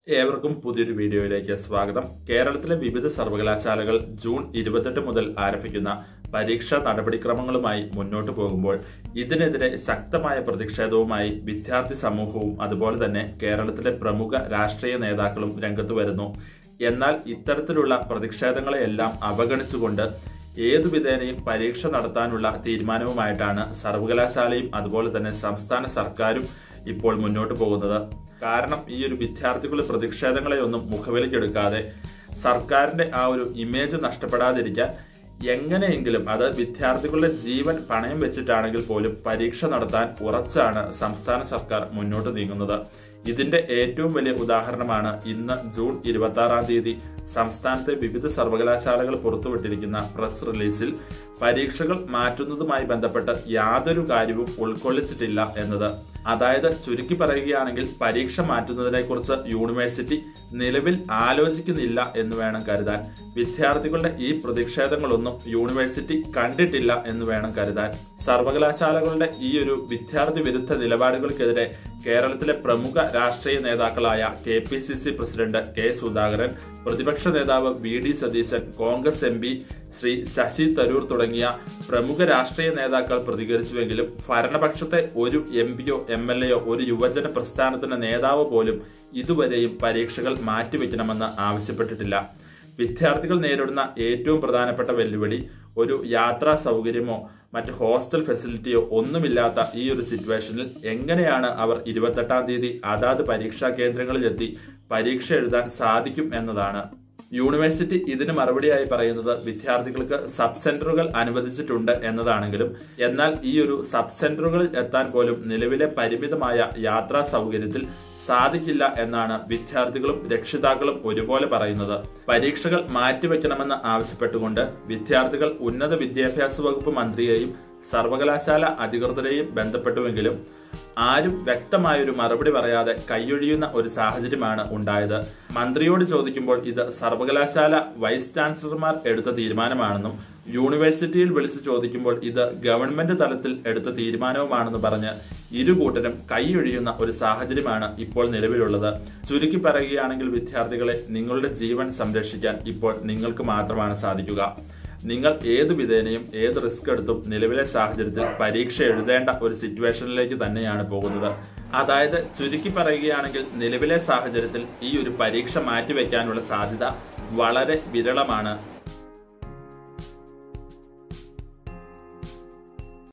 ഏവർക്കും പുതിയൊരു വീഡിയോയിലേക്ക് സ്വാഗതം കേരളത്തിലെ വിവിധ സർവകലാശാലകൾ ജൂൺ ഇരുപത്തെട്ട് മുതൽ ആരംഭിക്കുന്ന പരീക്ഷാ നടപടിക്രമങ്ങളുമായി മുന്നോട്ട് പോകുമ്പോൾ ഇതിനെതിരെ ശക്തമായ പ്രതിഷേധവുമായി വിദ്യാർത്ഥി സമൂഹവും അതുപോലെ തന്നെ കേരളത്തിലെ പ്രമുഖ രാഷ്ട്രീയ നേതാക്കളും രംഗത്ത് വരുന്നു എന്നാൽ ഇത്തരത്തിലുള്ള പ്രതിഷേധങ്ങളെയെല്ലാം അവഗണിച്ചുകൊണ്ട് ഏതു വിധേനയും പരീക്ഷ നടത്താനുള്ള തീരുമാനവുമായിട്ടാണ് സർവകലാശാലയും അതുപോലെ തന്നെ സംസ്ഥാന സർക്കാരും ഇപ്പോൾ മുന്നോട്ട് പോകുന്നത് കാരണം ഈ ഒരു വിദ്യാർത്ഥികളുടെ പ്രതിഷേധങ്ങളെ ഒന്നും മുഖവിലക്കെടുക്കാതെ സർക്കാരിന്റെ ആ ഒരു ഇമേജ് നഷ്ടപ്പെടാതിരിക്കാൻ എങ്ങനെയെങ്കിലും അത് വിദ്യാർത്ഥികളുടെ ജീവൻ പണയം വെച്ചിട്ടാണെങ്കിൽ പോലും പരീക്ഷ നടത്താൻ ഉറച്ചാണ് സംസ്ഥാന സർക്കാർ മുന്നോട്ട് നീങ്ങുന്നത് ഇതിന്റെ ഏറ്റവും വലിയ ഉദാഹരണമാണ് ഇന്ന് ജൂൺ ഇരുപത്തി ആറാം തീയതി സംസ്ഥാനത്തെ വിവിധ സർവകലാശാലകൾ പുറത്തുവിട്ടിരിക്കുന്ന പ്രസ് റിലീസിൽ പരീക്ഷകൾ മാറ്റുന്നതുമായി ബന്ധപ്പെട്ട് യാതൊരു കാര്യവും ഉൾക്കൊള്ളിച്ചിട്ടില്ല എന്നത് അതായത് ചുരുക്കി പറയുകയാണെങ്കിൽ പരീക്ഷ മാറ്റുന്നതിനെ കുറിച്ച് യൂണിവേഴ്സിറ്റി നിലവിൽ ആലോചിക്കുന്നില്ല എന്ന് വേണം കരുതാൻ വിദ്യാർത്ഥികളുടെ ഈ പ്രതിഷേധങ്ങളൊന്നും യൂണിവേഴ്സിറ്റി കണ്ടിട്ടില്ല എന്ന് വേണം കരുതാൻ സർവകലാശാലകളുടെ ഈ ഒരു വിദ്യാർത്ഥി വിരുദ്ധ നിലപാടുകൾക്കെതിരെ കേരളത്തിലെ പ്രമുഖ രാഷ്ട്രീയ നേതാക്കളായ K P C C president K Sudhakaran പ്രതിപക്ഷ നേതാവ് V D Satheesan Congress M P Shri Shashi Tharoor തുടങ്ങിയ പ്രമുഖ രാഷ്ട്രീയ നേതാക്കൾ പ്രതികരിച്ചുവെങ്കിലും ഭരണപക്ഷത്തെ ഒരു എം പിയോ എം എൽ എയോ ഒരു യുവജന പ്രസ്ഥാനത്തിന്റെ നേതാവ് പോലും ഇതുവരെയും പരീക്ഷകൾ മാറ്റിവെക്കണമെന്ന് ആവശ്യപ്പെട്ടിട്ടില്ല വിദ്യാർത്ഥികൾ നേരിടുന്ന ഏറ്റവും പ്രധാനപ്പെട്ട വെല്ലുവിളി ഒരു യാത്രാ സൗകര്യമോ മറ്റ് ഹോസ്റ്റൽ ഫെസിലിറ്റിയോ ഒന്നുമില്ലാത്ത ഈ ഒരു സിറ്റുവേഷനിൽ എങ്ങനെയാണ് അവർ ഇരുപത്തെട്ടാം തീയതി അതാത് പരീക്ഷാ കേന്ദ്രങ്ങളിലെത്തി പരീക്ഷ എഴുതാൻ സാധിക്കും എന്നതാണ് യൂണിവേഴ്സിറ്റി ഇതിന് മറുപടിയായി പറയുന്നത് വിദ്യാർത്ഥികൾക്ക് സബ് സെന്ററുകൾ അനുവദിച്ചിട്ടുണ്ട് എന്നതാണെങ്കിലും എന്നാൽ ഈ ഒരു സബ് സെന്ററുകളിൽ എത്താൻ പോലും നിലവിലെ പരിമിതമായ യാത്രാ സൗകര്യത്തിൽ സാധിക്കില്ല എന്നാണ് വിദ്യാർത്ഥികളും രക്ഷിതാക്കളും ഒരുപോലെ പറയുന്നത് പരീക്ഷകൾ മാറ്റിവെക്കണമെന്ന് ആവശ്യപ്പെട്ടുകൊണ്ട് വിദ്യാർത്ഥികൾ ഉന്നത വിദ്യാഭ്യാസ വകുപ്പ് മന്ത്രിയെയും സർവകലാശാല അധികൃതരെയും ബന്ധപ്പെട്ടുവെങ്കിലും ആരും വ്യക്തമായൊരു മറുപടി പറയാതെ കൈയൊഴിയുന്ന ഒരു സാഹചര്യമാണ് ഉണ്ടായത് മന്ത്രിയോട് ചോദിക്കുമ്പോൾ ഇത് സർവകലാശാല വൈസ് ചാൻസലർമാർ എടുത്ത തീരുമാനമാണെന്നും യൂണിവേഴ്സിറ്റിയിൽ വിളിച്ചു ചോദിക്കുമ്പോൾ ഇത് ഗവൺമെന്റ് തലത്തിൽ എടുത്ത തീരുമാനവുമാണെന്ന് പറഞ്ഞ് ഇരുകൂട്ടരും കൈയൊഴിയുന്ന ഒരു സാഹചര്യമാണ് ഇപ്പോൾ നിലവിലുള്ളത് ചുരുക്കി പറയുകയാണെങ്കിൽ വിദ്യാർത്ഥികളെ നിങ്ങളുടെ ജീവൻ സംരക്ഷിക്കാൻ ഇപ്പോൾ നിങ്ങൾക്ക് മാത്രമാണ് സാധിക്കുക നിങ്ങൾ ഏത് വിധേനയും ഏത് റിസ്ക് എടുത്തും നിലവിലെ സാഹചര്യത്തിൽ പരീക്ഷ എഴുതേണ്ട ഒരു സിറ്റുവേഷനിലേക്ക് തന്നെയാണ് പോകുന്നത് അതായത് ചുരുക്കി പറയുകയാണെങ്കിൽ നിലവിലെ സാഹചര്യത്തിൽ ഈ ഒരു പരീക്ഷ മാറ്റിവെക്കാനുള്ള സാധ്യത വളരെ വിരളമാണ്